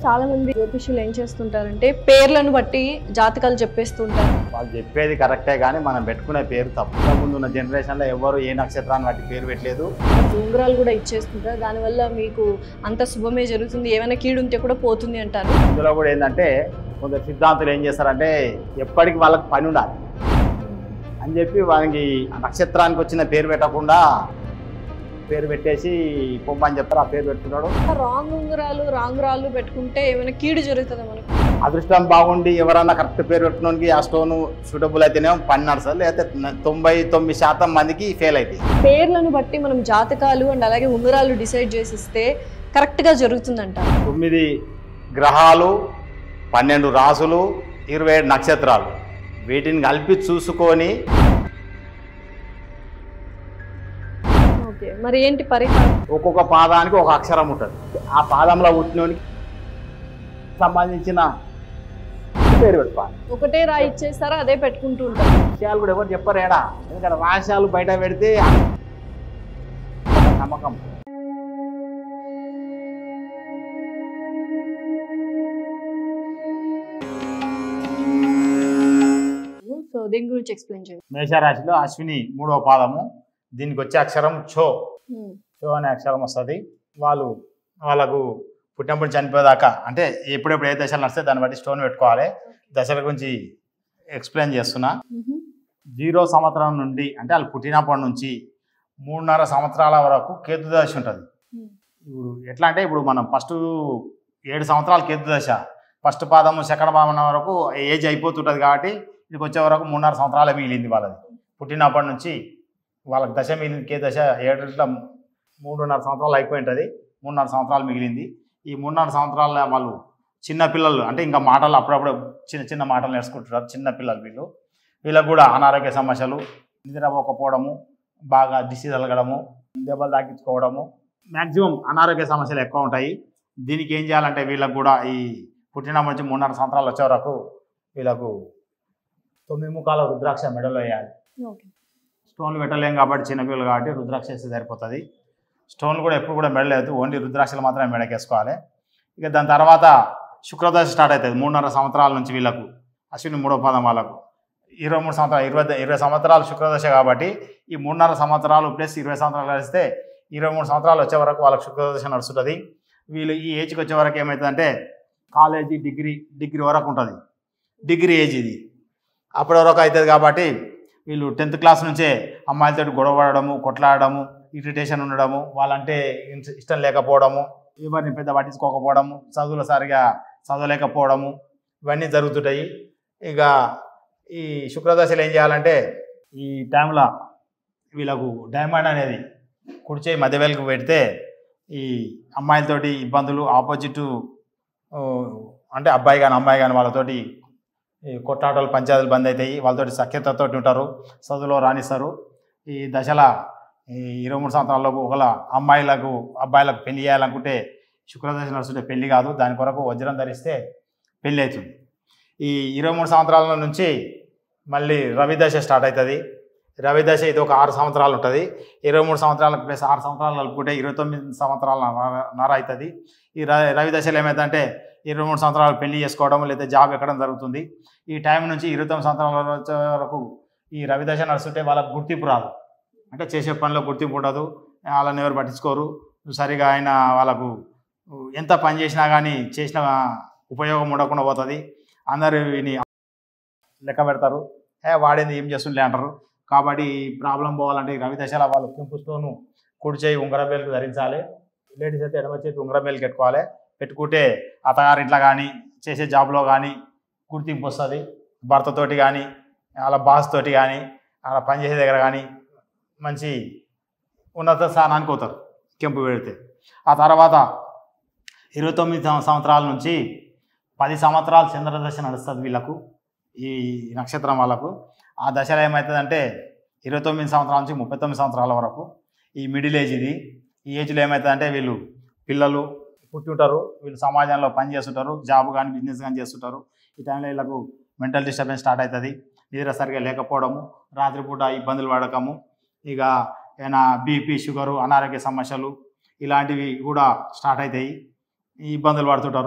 చాలా మంది జ్యోతిష్యులు ఏం చేస్తుంటారంటే పేర్లను బట్టి జాతకాలు చెప్పేస్తుంటారు వాళ్ళు చెప్పేది కరెక్టే కానీ మనం పెట్టుకునే పేరు తప్పు ముందు ఉన్న జనరేషన్లో ఎవరు ఏ నక్షత్రాన్ని బట్టి పేరు పెట్టలేదు ఉంగరాలు కూడా ఇచ్చేస్తుంటారు దానివల్ల మీకు అంత శుభమే జరుగుతుంది ఏమైనా కీడు ఉంటే కూడా పోతుంది అంటారు ఇందులో కూడా ఏంటంటే కొందరు సిద్ధాంతులు ఏం చేస్తారంటే ఎప్పటికి వాళ్ళకి పని ఉండాలి అని చెప్పి వాళ్ళకి ఆ నక్షత్రానికి వచ్చిన పేరు పెట్టకుండా పేరు పెట్టేసి పొమ్మని చెప్తారు ఆ పేరు పెట్టుకున్నాడు రాంగ్ ఉంగరాలు రాంగ్ రాళ్ళు పెట్టుకుంటే ఏమైనా కీడు జరుగుతుందా మనకు అదృష్టం బాగుండి ఎవరన్నా కరెక్ట్ పేరు పెట్టుకోనికి ఆ స్టోన్ సూటబుల్ అయితేనేమో పని నడుస్తుంది లేకపోతే తొంభై తొమ్మిది శాతం మందికి ఫెయిల్ అవుతాయి పేర్లను బట్టి మనం జాతకాలు అండ్ అలాగే ఉంగరాలు డిసైడ్ చేసిస్తే కరెక్ట్గా జరుగుతుందంట తొమ్మిది గ్రహాలు పన్నెండు రాసులు ఇరవై ఏడు నక్షత్రాలు వీటిని కలిపి చూసుకొని ఓకే మరి ఏంటి పరిహారం ఒక్కొక్క పాదానికి ఒక అక్షరం ఉంటుంది ఆ పాదంలో పుట్టినోనికి సంబంధించిన పేరు పెట్టుకోవాలి ఒకటే రాయి ఇచ్చేస్తారా అదే పెట్టుకుంటూ ఉంటారు విషయాలు కూడా ఎవరు చెప్పరు ఏడా ఎందుకంటే రహస్యాలు బయట పెడితే నమ్మకం సో దీని గురించి ఎక్స్ప్లెయిన్ చేయండి మేషరాశిలో అశ్విని మూడవ పాదము దీనికి వచ్చే అక్షరం ఛో Hmm. షో అనే అక్షరం వస్తుంది వాళ్ళు వాళ్ళకు పుట్టినప్పుడు చనిపోయేదాకా అంటే ఎప్పుడెప్పుడు ఏ దశలు నడిస్తే దాన్ని బట్టి స్టోన్ పెట్టుకోవాలి దశల గురించి ఎక్స్ప్లెయిన్ చేస్తున్నా Mhm. జీరో సంవత్సరం నుండి అంటే వాళ్ళు పుట్టినప్పటి నుంచి మూడున్నర సంవత్సరాల వరకు కేతు దశ ఉంటుంది Hmm. ఇప్పుడు ఎట్లా అంటే ఇప్పుడు మనం ఫస్ట్ ఏడు సంవత్సరాలు కేతు దశ ఫస్ట్ పాదము సెకండ్ పాదం వరకు ఏజ్ అయిపోతుంటుంది కాబట్టి ఇక్కడికి వచ్చే వరకు మూడున్నర సంవత్సరాలే మిగిలింది వాళ్ళది పుట్టినప్పటి నుంచి వాళ్ళకి దశ మిగిలింది కే దశ ఏడుట్ల మూడున్నర సంవత్సరాలు అయిపోయి ఉంటుంది మూడున్నర సంవత్సరాలు మిగిలింది ఈ మూడున్నర సంవత్సరాల వాళ్ళు చిన్న పిల్లలు అంటే ఇంకా మాటలు అప్పుడప్పుడు చిన్న చిన్న మాటలు నేర్చుకుంటున్నారు చిన్న పిల్లలు వీళ్ళు వీళ్ళకు కూడా అనారోగ్య సమస్యలు నిద్రపోకపోవడము బాగా దిష్టి తలగడము దెబ్బలు తాకించుకోవడము మ్యాక్సిమం అనారోగ్య సమస్యలు ఎక్కువ ఉంటాయి దీనికి ఏం చేయాలంటే వీళ్ళకు కూడా ఈ పుట్టినప్పటి నుంచి మూడున్నర సంవత్సరాలు వచ్చే వరకు వీళ్ళకు తొమ్మిది ముఖాల రుద్రాక్ష మెడలో వేయాలి ఓకే స్టోన్లు పెట్టలేం కాబట్టి చిన్నపిల్లలు కాబట్టి రుద్రాక్ష వేస్తే సరిపోతుంది స్టోన్లు కూడా ఎప్పుడు కూడా మెడలేదు ఓన్లీ రుద్రాక్షలు మాత్రమే మెడకేసుకోవాలి ఇక దాని తర్వాత శుక్రదశ స్టార్ట్ అవుతుంది మూడున్నర సంవత్సరాల నుంచి వీళ్ళకు అశ్విని మూడో పాదం వాళ్ళకు ఇరవై మూడు సంవత్సరాలు ఇరవై ఇరవై సంవత్సరాలు శుక్రదశ కాబట్టి ఈ మూడున్నర సంవత్సరాలు ప్లస్ ఇరవై సంవత్సరాలు కలిస్తే ఇరవై మూడు సంవత్సరాలు వచ్చే వరకు వాళ్ళకి శుక్రదశ నడుస్తుంటుంది వీళ్ళు ఈ ఏజ్కి వచ్చే వరకు ఏమవుతుందంటే కాలేజీ డిగ్రీ డిగ్రీ వరకు ఉంటుంది డిగ్రీ ఏజ్ ఇది అప్పటి వరకు అవుతుంది కాబట్టి వీళ్ళు టెన్త్ క్లాస్ నుంచే అమ్మాయిలతో గొడవడము కొట్లాడము ఇరిటేషన్ ఉండడము వాళ్ళంటే ఇన్- ఇష్టం లేకపోవడము ఎవరిని పెద్ద పట్టించుకోకపోవడము చదువులు సరిగా చదవలేకపోవడము ఇవన్నీ జరుగుతుంటాయి ఇక ఈ శుక్రదశలు ఏం చేయాలంటే ఈ టైంలో వీళ్ళకు డైమండ్ అనేది కుడిచే మధ్య వేలకు పెడితే ఈ అమ్మాయిలతోటి ఇబ్బందులు ఆపోజిట్ అంటే అబ్బాయి కానీ అమ్మాయి కానీ వాళ్ళతోటి ఈ కొట్లాటలు పంచాయతీలు బంద్ అవుతాయి వాళ్ళతోటి సఖ్యతతో ఉంటారు చదువులో రాణిస్తారు ఈ దశల ఈ ఇరవై మూడు సంవత్సరాలకు ఒకళ్ళ అమ్మాయిలకు అబ్బాయిలకు పెళ్లి చేయాలనుకుంటే శుక్రదశ నడుస్తుంటే పెళ్లి కాదు దాని కొరకు వజ్రం ధరిస్తే పెళ్లి అవుతుంది ఈ ఇరవై మూడు సంవత్సరాల నుంచి మళ్ళీ రవి దశ స్టార్ట్ అవుతుంది రవి దశ ఇది ఒక ఆరు సంవత్సరాలు ఉంటుంది ఇరవై మూడు సంవత్సరాలకు ప్లస్ ఆరు సంవత్సరాలు కలుపుకుంటే ఇరవై తొమ్మిది సంవత్సరాల నర- నర అవుతుంది ఈ ర రవి దశలో ఏమవుతుందంటే ఇరవై మూడు సంవత్సరాలు పెళ్లి చేసుకోవడం లేదా జాబ్ ఎక్కడం జరుగుతుంది ఈ టైం నుంచి ఇరవై తొమ్మిది సంవత్సరాల వచ్చే వరకు ఈ రవి దశ నడుస్తుంటే వాళ్ళకు గుర్తింపు రాదు అంటే చేసే పనిలో గుర్తింపు ఉండదు వాళ్ళని ఎవరు పట్టించుకోరు సరిగా ఆయన వాళ్ళకు ఎంత పని చేసినా కానీ చేసిన ఉపయోగం ఉండకుండా పోతుంది అందరు విని లెక్క పెడతారు ఏ వాడేది ఏం చేస్తుండే అంటారు కాబట్టి ఈ ప్రాబ్లం పోవాలంటే ఈ రవి దశలో వాళ్ళు కెంపు స్టోను కుడి చేయి ఉంగరం వేలుకు ధరించాలి లేడీస్ అయితే ఎడమ చేతి ఉంగరం వేలు పెట్టుకోవాలి పెట్టుకుంటే అత్తగారింట్లో కానీ చేసే జాబ్లో కానీ గుర్తింపు వస్తుంది భర్తతోటి కానీ వాళ్ళ బాస్ తోటి కానీ వాళ్ళ పనిచేసే దగ్గర కానీ మంచి ఉన్నత స్థానానికి పోతారు కెంపు పెడితే ఆ తర్వాత ఇరవై తొమ్మిది సం- సంవత్సరాల నుంచి పది సంవత్సరాలు చంద్రదశ నడుస్తుంది వీళ్ళకు ఈ నక్షత్రం వాళ్ళకు ఆ దశలో ఏమవుతుందంటే ఇరవై తొమ్మిది సంవత్సరాల నుంచి ముప్పై తొమ్మిది సంవత్సరాల వరకు ఈ మిడిల్ ఏజ్ ఇది ఈ ఏజ్లో ఏమవుతుందంటే వీళ్ళు పిల్లలు పుట్టి ఉంటారు వీళ్ళు సమాజంలో పని చేస్తుంటారు జాబ్ కానీ బిజినెస్ కానీ చేస్తుంటారు ఈ టైంలో వీళ్ళకు మెంటల్ డిస్టర్బెన్స్ స్టార్ట్ అవుతుంది నిద్ర సరిగా లేకపోవడము రాత్రిపూట ఇబ్బందులు పడకము ఇక ఏమైనా బీపీ షుగరు అనారోగ్య సమస్యలు ఇలాంటివి కూడా స్టార్ట్ అవుతాయి ఈ ఇబ్బందులు పడుతుంటారు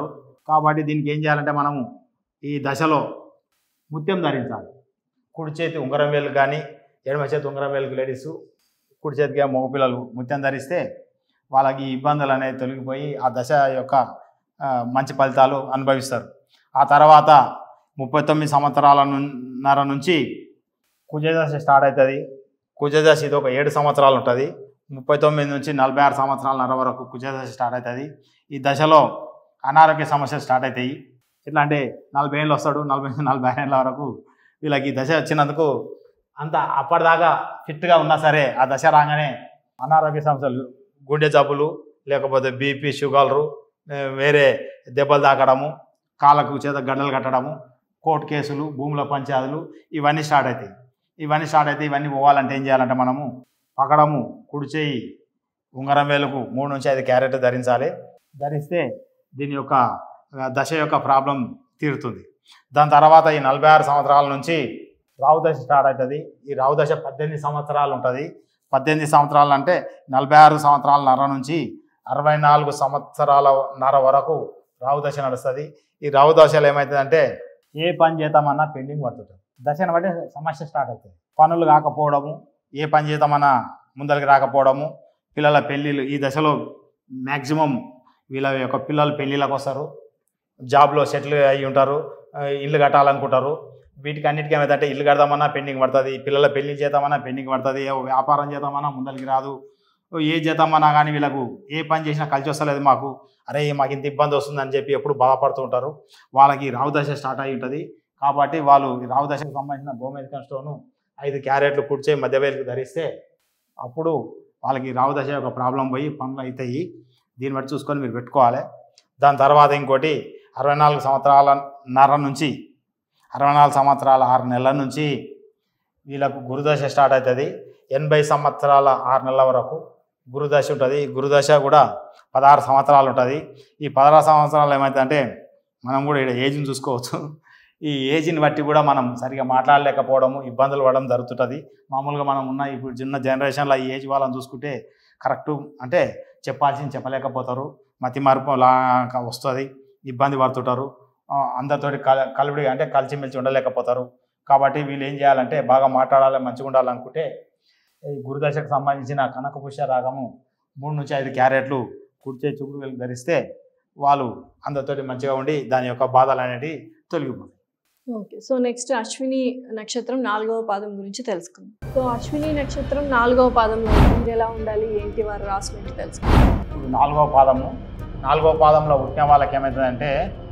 కాబట్టి దీనికి ఏం చేయాలంటే మనము ఈ దశలో ముత్యం ధరించాలి కుడి చేతి ఉంగరం వేలు కానీ ఎడమ చేతి ఉంగరం వేలుకు లేడీస్ కుడి చేతికి మగపిల్లలు ముత్యం ధరిస్తే వాళ్ళకి ఈ ఇబ్బందులు అనేవి తొలగిపోయి ఆ దశ యొక్క ఆ, మంచి ఫలితాలు అనుభవిస్తారు ఆ తర్వాత ముప్పై తొమ్మిది సంవత్సరాల నర నుంచి కుజదశ స్టార్ట్ అవుతుంది కుజదశ ఇది ఒక ఏడు సంవత్సరాలు ఉంటుంది ముప్పై తొమ్మిది నుంచి నలభై ఆరు సంవత్సరాల నర వరకు కుజదశ స్టార్ట్ అవుతుంది ఈ దశలో అనారోగ్య సమస్యలు స్టార్ట్ అవుతాయి ఎట్లా అంటే నలభై ఏళ్ళు వస్తాడు నలభై నలభై ఏళ్ళ వరకు వీళ్ళకి ఈ దశ వచ్చినందుకు అంత అప్పటిదాకా ఫిట్గా ఉన్నా సరే ఆ దశ రాగానే అనారోగ్య సమస్యలు గుండె జబ్బులు లేకపోతే బీపీ షుగర్లు ఏ, వేరే దెబ్బలు తాకడము కాళ్ళకు చేత గడ్డలు కట్టడము కోర్టు కేసులు భూముల పంచాయతీలు ఇవన్నీ స్టార్ట్ అవుతాయి ఇవన్నీ స్టార్ట్ అయితే ఇవన్నీ పోవాలంటే ఏం చేయాలంటే మనము పకడము కుడి చేయి ఉంగరం వేలుకు మూడు నుంచి ఐదు క్యారెట్ ధరించాలి ధరిస్తే దీని యొక్క ఆ, దశ యొక్క ప్రాబ్లం తీరుతుంది దాని తర్వాత ఈ నలభై ఆరు సంవత్సరాల నుంచి రావు దశ స్టార్ట్ అవుతుంది ఈ రావు దశ పద్దెనిమిది సంవత్సరాలు ఉంటుంది పద్దెనిమిది సంవత్సరాలు అంటే నలభై ఆరు సంవత్సరాల నర నుంచి అరవై నాలుగు సంవత్సరాల నర వరకు రావు దశ నడుస్తుంది ఈ రావు దశలో ఏమవుతుందంటే ఏ పని చేద్దామన్నా పెండింగ్ పడుతుంది దశను బట్టి సమస్య స్టార్ట్ అవుతుంది పనులు కాకపోవడము ఏ పని చేద్దామన్నా ముందరికి రాకపోవడము పిల్లల పెళ్ళిళ్ళు ఈ దశలో మ్యాక్సిమం వీళ్ళ యొక్క పిల్లలు పెళ్ళిళ్ళకి వస్తారు జాబ్లో సెటిల్ అయ్యి ఉంటారు ఆ, ఇల్లు కట్టాలనుకుంటారు వీటికి అన్నిటికీ ఏమైందంటే ఇల్లు కడదామన్నా పెండింగ్ పడుతుంది పిల్లల పెళ్లి చేద్దామన్నా పెండింగ్ పడుతుంది ఏ వ్యాపారం చేద్దామన్నా ముందరికి రాదు ఏ చేద్దామన్నా కానీ వీళ్ళకు ఏ పని చేసినా కలిసి వస్తలేదు మాకు అరే మాకు ఇంత ఇబ్బంది వస్తుందని చెప్పి ఎప్పుడు బాధపడుతూ ఉంటారు వాళ్ళకి రావు దశ స్టార్ట్ అయి ఉంటుంది కాబట్టి వాళ్ళు ఈ రావు దశకు సంబంధించిన గోమేధికం స్టోను ఐదు క్యారెట్లు కూర్చే మధ్య వేలకు ధరిస్తే అప్పుడు వాళ్ళకి రావు దశ యొక్క ప్రాబ్లం పోయి పనులు అవుతాయి దీన్ని బట్టి చూసుకొని మీరు పెట్టుకోవాలి దాని తర్వాత ఇంకోటి అరవై నాలుగు సంవత్సరాల నర నుంచి అరవై నాలుగు సంవత్సరాల ఆరు నెలల నుంచి వీళ్ళకు గురుదశ స్టార్ట్ అవుతుంది ఎనభై సంవత్సరాల ఆరు నెలల వరకు గురుదశ ఉంటుంది ఈ గురుదశ కూడా పదహారు సంవత్సరాలు ఉంటుంది ఈ పదహారు సంవత్సరాలు ఏమవుతుందంటే మనం కూడా ఇక్కడ ఏజ్ని చూసుకోవచ్చు ఈ ఏజ్ని బట్టి కూడా మనం సరిగా మాట్లాడలేకపోవడము ఇబ్బందులు పడడం జరుగుతుంటుంది మామూలుగా మనం ఉన్న ఇప్పుడు చిన్న జనరేషన్లో ఈ ఏజ్ వాళ్ళని చూసుకుంటే కరెక్టు అంటే చెప్పాల్సింది చెప్పలేకపోతారు మతి మార్పు లా వస్తుంది ఇబ్బంది పడుతుంటారు ఆ, అందరితోటి కల కలివిడి అంటే కలిసిమెలిసి ఉండలేకపోతారు కాబట్టి వీళ్ళు ఏం చేయాలంటే బాగా మాట్లాడాలి మంచిగా ఉండాలనుకుంటే ఈ గురుదశకు సంబంధించిన కనకపుష్య రాగము మూడు నుంచి ఐదు క్యారెట్లు కుర్చే చూపుడు వెళ్ళి ధరిస్తే వాళ్ళు అందరితోటి మంచిగా ఉండి దాని యొక్క బాధలు అనేటివి తొలగిపోతాయి ఓకే సో నెక్స్ట్ అశ్విని నక్షత్రం నాలుగవ పాదం గురించి తెలుసుకుందాం సో అశ్విని నక్షత్రం నాలుగవ పాదంలో మీరు ఎలా ఉండాలి ఏంటి వారి రాశి ఏంటి తెలుసుకుందాం ఇప్పుడు నాలుగవ పాదము నాలుగవ పాదంలో పుట్టిన వాళ్ళకి ఏమవుతుందంటే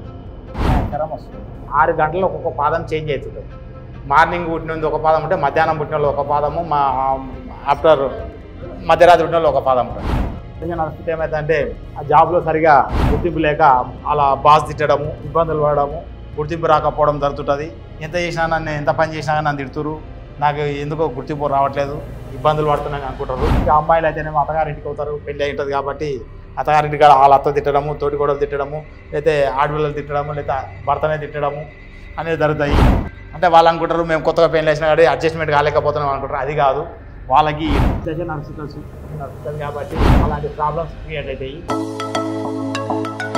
భయంకరం వస్తుంది ఆరు గంటలు ఒక్కొక్క పాదం చేంజ్ అవుతుంది మార్నింగ్ పుట్టినది ఒక పాదం ఉంటే మధ్యాహ్నం పుట్టిన వాళ్ళు ఒక పాదము మా ఆఫ్టర్ మధ్యరాత్రి పుట్టిన వాళ్ళు ఒక పాదం ఉంటుంది నిజంగా నడిపితే ఏమవుతుందంటే ఆ జాబ్లో సరిగా గుర్తింపు లేక అలా బాస్ తిట్టడము ఇబ్బందులు పడడము గుర్తింపు రాకపోవడం జరుగుతుంటుంది ఎంత చేసినా నన్ను ఎంత పని చేసినా కానీ నన్ను తిడుతురు నాకు ఎందుకో గుర్తింపు రావట్లేదు ఇబ్బందులు పడుతున్నాను అనుకుంటారు ఇక అమ్మాయిలు అయితేనేమో అత్తగారింటికి అవుతారు పెళ్ళి అయి ఉంటుంది కాబట్టి అత్తగారింటి కాడ వాళ్ళ అత్త తిట్టడము తోటి గొడవలు తిట్టడము లేకపోతే ఆడపిల్లలు తిట్టడము లేదా భర్తనే తిట్టడము అనేది జరుగుతాయి అంటే వాళ్ళు అనుకుంటారు మేము కొత్తగా పెళ్ళి వేసినా కానీ అడ్జస్ట్మెంట్ కాలేకపోతున్నాం అనుకుంటారు అది కాదు వాళ్ళకి దశ నడుస్తుంది నడుస్తుంది కాబట్టి అలాంటి ప్రాబ్లమ్స్ క్రియేట్ అవుతాయి